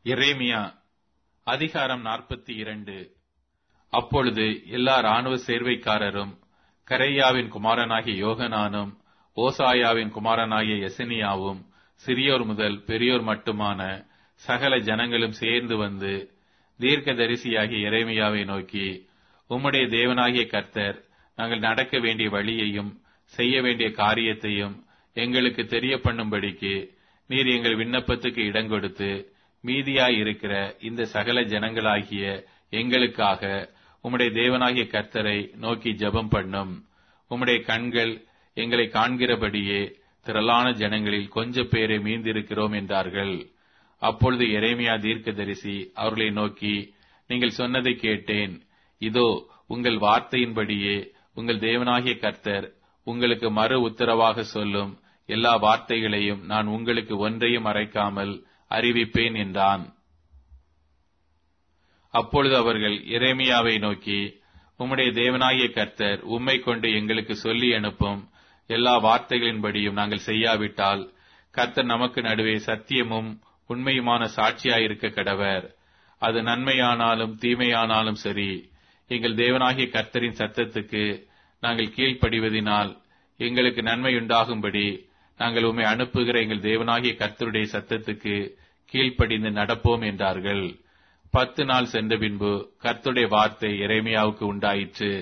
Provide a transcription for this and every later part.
எரேமியா அதிகாரம் நாற்பத்தி இரண்டு அப்பொழுது எல்லா ராணுவ சேர்வைக்காரரும் கரையாவின் குமாரனாகிய யோகனானும் ஓசாயாவின் குமாரனாகிய எசனியாவும் சிறியோர் முதல் பெரியோர் மட்டுமான சகல ஜனங்களும் சேர்ந்து வந்து தீர்க்கதரிசியாகிய எரேமியாவை நோக்கி உம்முடைய தேவனாகிய கர்த்தர் நாங்கள் நடக்க வேண்டிய வழியையும் செய்ய வேண்டிய காரியத்தையும் எங்களுக்கு தெரிய பண்ணும்படிக்கு நீர் எங்கள் விண்ணப்பத்துக்கு இடங்கொடுத்து மீதியாய் இருக்கிற இந்த சகல ஜனங்களாகிய எங்களுக்காக உம்முடைய தேவனாகிய கர்த்தரை நோக்கி ஜெபம் பண்ணும் உம்முடைய கண்கள் எங்களை காண்கிறபடியே திரளான ஜனங்களில் கொஞ்ச பேரை மீந்திருக்கிறோம் என்றார்கள் அப்பொழுது எரேமியா தீர்க்கதரிசி அவர்களை நோக்கி நீங்கள் சொன்னதை கேட்டேன் இதோ உங்கள் வார்த்தையின்படியே உங்கள் தேவனாகிய கர்த்தர் உங்களுக்கு மறு உத்தரவாக சொல்லும் எல்லா வார்த்தைகளையும் நான் உங்களுக்கு ஒன்றையும் மறைக்காமல் அறிவிப்பேன் என்றான் அப்பொழுது அவர்கள் எரேமியாவை நோக்கி உம்முடைய தேவனாகிய கர்த்தர் உம்மை கொண்டு எங்களுக்கு சொல்லி அனுப்பும் எல்லா வார்த்தைகளின்படியும் நாங்கள் செய்யாவிட்டால் கர்த்தர் நமக்கு நடுவே சத்தியமும் உண்மையுமான சாட்சியாயிருக்க கடவர் அது நன்மையானாலும் தீமையானாலும் சரி எங்கள் தேவனாகிய கர்த்தரின் சத்தத்துக்கு நாங்கள் கீழ்ப்படிவதினால் எங்களுக்கு நன்மையுண்டாகும்படி நாங்கள் உம்மை அனுப்புகிற எங்கள் தேவனாகிய கர்த்தருடைய சத்தத்துக்கு கீழ்ப்படிந்து நடப்போம் என்றார்கள் பத்து நாள் சென்ற பின்பு கர்த்தருடைய வார்த்தை எரேமியாவுக்கு உண்டாயிற்று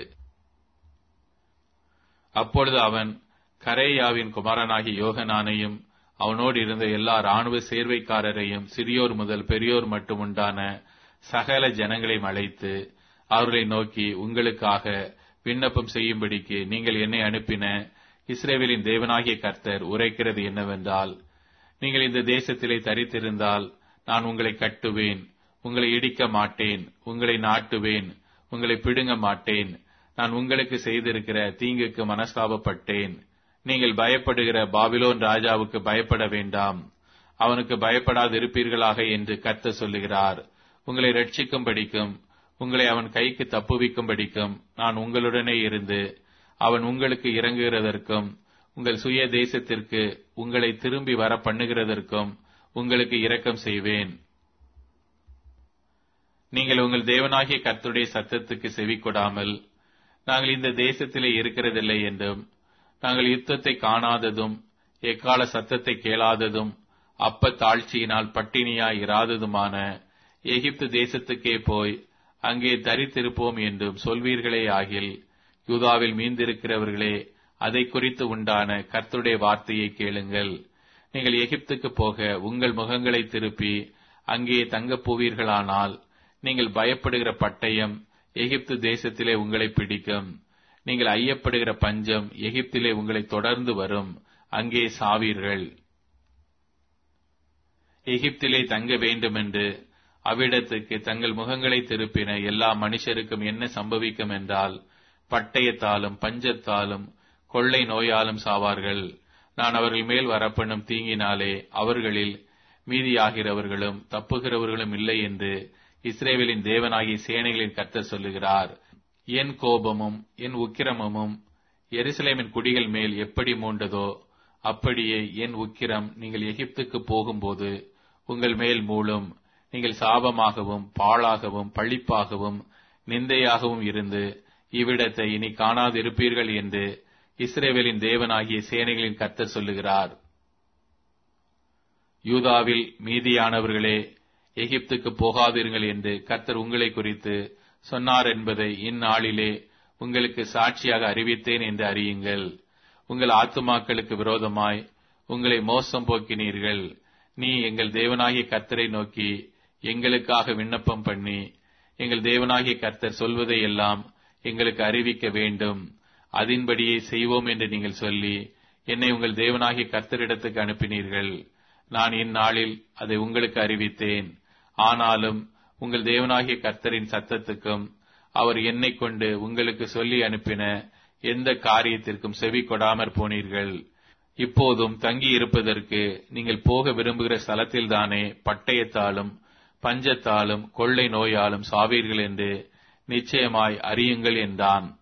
அப்பொழுது அவன் கரேயாவின் குமாரனாகிய யோகனானையும் அவனோடு இருந்த எல்லா ராணுவ சேர்வைக்காரரையும் சிறியோர் முதல் பெரியோர் மட்டும் உண்டான சகல ஜனங்களையும் அழைத்து அவர்களை நோக்கி உங்களுக்காக விண்ணப்பம் செய்யும்படிக்கு நீங்கள் என்னை அனுப்பின இஸ்ரேவேலின் தேவனாகிய கர்த்தர் உரைக்கிறது என்னவென்றால் நீங்கள் இந்த தேசத்திலே தரித்திருந்தால் நான் உங்களை கட்டுவேன் உங்களை இடிக்க மாட்டேன் உங்களை நாட்டுவேன் உங்களை பிடுங்க மாட்டேன் நான் உங்களுக்கு செய்திருக்கிற தீங்குக்கு மனஸ்தாபப்பட்டேன் நீங்கள் பயப்படுகிற பாபிலோன் ராஜாவுக்கு பயப்பட வேண்டாம் அவனுக்கு பயப்படாதிருப்பீர்களாக என்று கர்த்த சொல்லுகிறார் உங்களை ரட்சிக்கும்படிக்கும் உங்களை அவன் கைக்கு தப்புவிக்கும்படிக்கும் நான் உங்களுடனே இருந்து அவன் உங்களுக்கு இறங்குகிறதற்கும் உங்கள் சுய தேசத்திற்கு உங்களை திரும்பி வர பண்ணுகிறதற்கும் உங்களுக்கு இரக்கம் செய்வேன் நீங்கள் உங்கள் தேவனாகிய கர்த்தருடைய சத்தத்துக்கு செவி கொடாமல் நாங்கள் இந்த தேசத்திலே இருக்கிறதில்லை என்றும் நாங்கள் யுத்தத்தை காணாததும் எக்கால சத்தத்தை கேளாததும் அப்ப தாழ்ச்சியினால் பட்டினியாய் இராததுமான எகிப்து தேசத்துக்கே போய் அங்கே தரித்திருப்போம் என்றும் சொல்வீர்களே ஆகில் யூதாவில் மீந்திருக்கிறவர்களே அதை குறித்து உண்டான கர்த்தருடைய வார்த்தையை கேளுங்கள் நீங்கள் எகிப்துக்கு போக உங்கள் முகங்களை திருப்பி அங்கே தங்கப் போவீர்களானால் நீங்கள் பயப்படுகிற பட்டயம் எகிப்து தேசத்திலே உங்களை பிடிக்கும் நீங்கள் ஐயப்படுகிற பஞ்சம் எகிப்திலே உங்களை தொடர்ந்து வரும் அங்கே சாவீர்கள் எகிப்திலே தங்க வேண்டும் என்று அவ்விடத்துக்கு தங்கள் முகங்களை திருப்பின எல்லா மனுஷருக்கும் என்ன சம்பவிக்கும் என்றால் பட்டயத்தாலும் பஞ்சத்தாலும் கொள்ளை நோயாலும் சாவார்கள் நான் அவர்கள் மேல் வரப்பண்ணும் தீங்கினாலே அவர்களில் மீதியாகிறவர்களும் தப்புகிறவர்களும் இல்லை என்று இஸ்ரேவேலின் தேவனாகிய சேனைகளின் கர்த்தர் சொல்லுகிறார் என் கோபமும் என் உக்கிரமும் எருசலேமின் குடிகள் மேல் எப்படி மூண்டதோ அப்படியே என் உக்கிரம் நீங்கள் எகிப்துக்கு போகும்போது உங்கள் மேல் மூளும் நீங்கள் சாபமாகவும் பாழாகவும் பழிப்பாகவும் நிந்தையாகவும் இருந்து இவ்விடத்தை இனி காணாதிருப்பீர்கள் என்று இஸ்ரேவேலின் தேவனாகிய சேனைகளின் கர்த்தர் சொல்லுகிறார் யூதாவில் மீதியானவர்களே எகிப்துக்கு போகாதிருங்கள் என்று கர்த்தர் உங்களை குறித்து சொன்னார் என்பதை இந்நாளிலே உங்களுக்கு சாட்சியாக அறிவித்தேன் என்று அறியுங்கள் உங்கள் ஆத்துமாக்களுக்கு விரோதமாய் உங்களை மோசம் போக்கினீர்கள் நீ எங்கள் தேவனாகிய கர்த்தரை நோக்கி எங்களுக்காக விண்ணப்பம் பண்ணி எங்கள் தேவனாகிய கர்த்தர் சொல்வதை எல்லாம் எங்களுக்கு அறிவிக்க வேண்டும் அதின்படியே செய்வோம் என்று நீங்கள் சொல்லி என்னை உங்கள் தேவனாகிய கர்த்தரிடத்துக்கு அனுப்பினீர்கள் நான் இந்நாளில் அதை உங்களுக்கு அறிவித்தேன் ஆனாலும் உங்கள் தேவனாகிய கர்த்தரின் சத்தத்துக்கும் அவர் என்னை கொண்டு உங்களுக்கு சொல்லி அனுப்பின எந்த காரியத்திற்கும் செவி கொடாமற் போனீர்கள் இப்போதும் தங்கி இருப்பதற்கு நீங்கள் போக விரும்புகிற ஸ்தலத்தில்தானே பட்டயத்தாலும் பஞ்சத்தாலும் கொள்ளை நோயாலும் சாவீர்கள் என்று நிச்சயமாய் அறியுங்கள் என்றான்